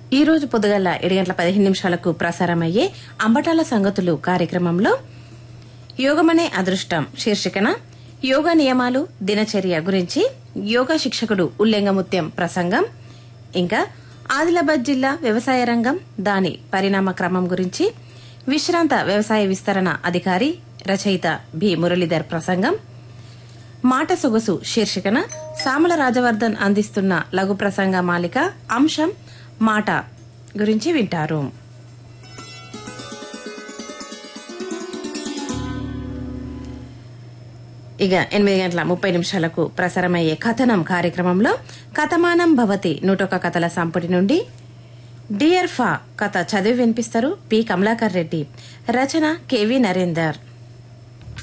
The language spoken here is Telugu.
ఈ రోజు పొద్దుగల ఏడు గంటల పదిహేను నిమిషాలకు ప్రసారమయ్యే అంబటాల సంగతులు కార్యక్రమంలో యోగమనే అదృష్టం శీర్షికన యోగా నియమాలు దినచర్య గురించి యోగా శిక్షకుడు ఉల్లెంగముత్యం ప్రసంగం ఇంకా ఆదిలాబాద్ జిల్లా వ్యవసాయ రంగం దాని పరిణామ క్రమం గురించి విశ్రాంత వ్యవసాయ విస్తరణ అధికారి రచయిత బి మురళీధర్ ప్రసంగం మాట సొగసు శీర్షికన సామల రాజవర్ధన్ అందిస్తున్న లఘు ప్రసంగ మాలిక అంశం మాట గురించి వింటారు ఇక ఎనిమిది గంటల ముప్పై నిమిషాలకు ప్రసారమయ్యే కథనం కార్యక్రమంలో కథమానం భవతి నూటొక కథల సంపుటి నుండి డియర్ ఫా కథ చదివి వినిపిస్తారు పి కమలాకర్ రెడ్డి రచన కెవి నరేందర్